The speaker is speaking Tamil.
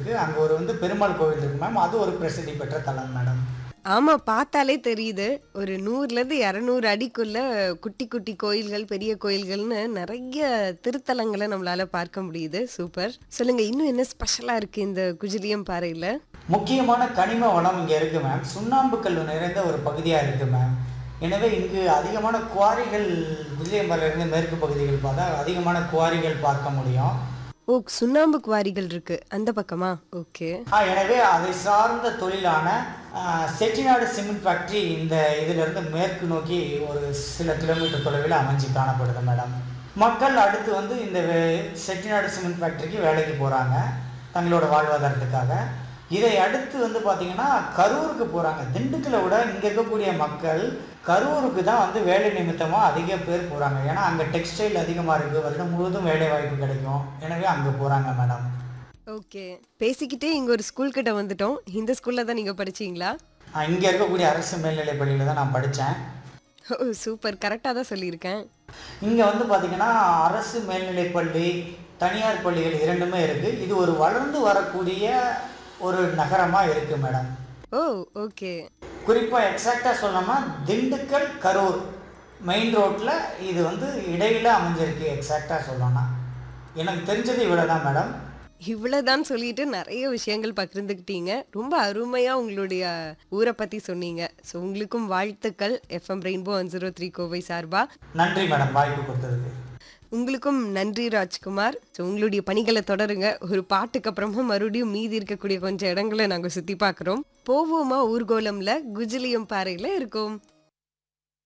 இருக்கு அங்கே ஒரு வந்து பெருமாள் கோவில் இருக்கு மேம் அது ஒரு பிரசித்தி பெற்ற தலம் மேடம் ஆமா பார்த்தாலே தெரியுது ஒரு நூறுல இருந்து இரநூறு அடிக்குள்ள குட்டி குட்டி கோயில்கள் பெரிய கோயில்கள்னு நிறைய திருத்தலங்களை நம்மளால பார்க்க முடியுது சூப்பர் சொல்லுங்க இன்னும் என்ன ஸ்பெஷலா இருக்கு இந்த குஜிலியம் பாறையில முக்கியமான கனிம வளம் இங்கே இருக்குது மேம் சுண்ணாம்பு கல் நிறைந்த ஒரு பகுதியாக இருக்குது மேம் எனவே இங்கு அதிகமான குவாரிகள் விஜயம்பரிலிருந்து மேற்கு பகுதிகள் பார்த்தா அதிகமான குவாரிகள் பார்க்க முடியும் ஓ சுண்ணாம்பு குவாரிகள் இருக்கு அந்த பக்கமா ஓகே ஆ, எனவே அதை சார்ந்த தொழிலான ஆ, செட்டிநாடு சிமெண்ட் ஃபேக்ட்ரி இந்த இதிலிருந்து மேற்கு நோக்கி ஒரு சில கிலோமீட்டர் தொலைவில் அமைஞ்சு காணப்படுது மேடம் மக்கள் அடுத்து வந்து இந்த வே- செட்டிநாடு சிமெண்ட் ஃபேக்ட்ரிக்கு வேலைக்கு போகிறாங்க தங்களோட வாழ்வாதாரத்துக்காக இதை அடுத்து வந்து பார்த்தீங்கன்னா கரூருக்கு போகிறாங்க திண்டுக்கலை விட இங்கே இருக்கக்கூடிய மக்கள் கரூருக்கு தான் வந்து வேலை நிமித்தமாக அதிக பேர் போகிறாங்க ஏன்னா அங்கே டெக்ஸ்டைல் அதிகமாக இருக்குது வருடம் முழுவதும் வேலை வாய்ப்பு கிடைக்கும் எனவே அங்கே போகிறாங்க மேடம் ஓகே பேசிக்கிட்டே இங்க ஒரு ஸ்கூல் கிட்ட வந்துட்டோம் இந்த ஸ்கூல்ல தான் நீங்க படிச்சீங்களா இங்கே இருக்கக்கூடிய அரசு மேல்நிலைப் பள்ளியில் தான் நான் படித்தேன் ஓ சூப்பர் கரெக்டாக தான் சொல்லியிருக்கேன் இங்கே வந்து பார்த்திங்கன்னா அரசு மேல்நிலைப் பள்ளி தனியார் பள்ளிகள் இரண்டுமே இருக்குது இது ஒரு வளர்ந்து வரக்கூடிய ஒரு நகரமாக இருக்குது மேடம் ஓ ஓகே குறிப்பாக எக்ஸாக்டாக சொல்லணும்னா திண்டுக்கல் கரூர் மெயின் ரோட்டில் இது வந்து இடையில அமைஞ்சிருக்கு எக்ஸாக்டாக சொல்லணும்னா எனக்கு தெரிஞ்சது இவ்வளோ தான் மேடம் இவ்வளவுதான் சொல்லிட்டு நிறைய விஷயங்கள் பகிர்ந்துக்கிட்டீங்க ரொம்ப அருமையா உங்களுடைய ஊரை பத்தி சொன்னீங்க ஸோ உங்களுக்கும் வாழ்த்துக்கள் FM rainbow one zero three Kovai சார்பா நன்றி மேடம் வாய்ப்பு கொடுத்ததுக்கு உங்களுக்கும் நன்றி ராஜ்குமார் ஸோ உங்களுடைய பணிகளை தொடருங்க ஒரு பாட்டுக்கு அப்புறமா மறுபடியும் மீதி இருக்கக்கூடிய கொஞ்சம் இடங்களை நாங்கள் சுத்தி பார்க்குறோம் போவோமா ஊர்கோலம்ல குஜிலியம் பாறையில இருக்கோம்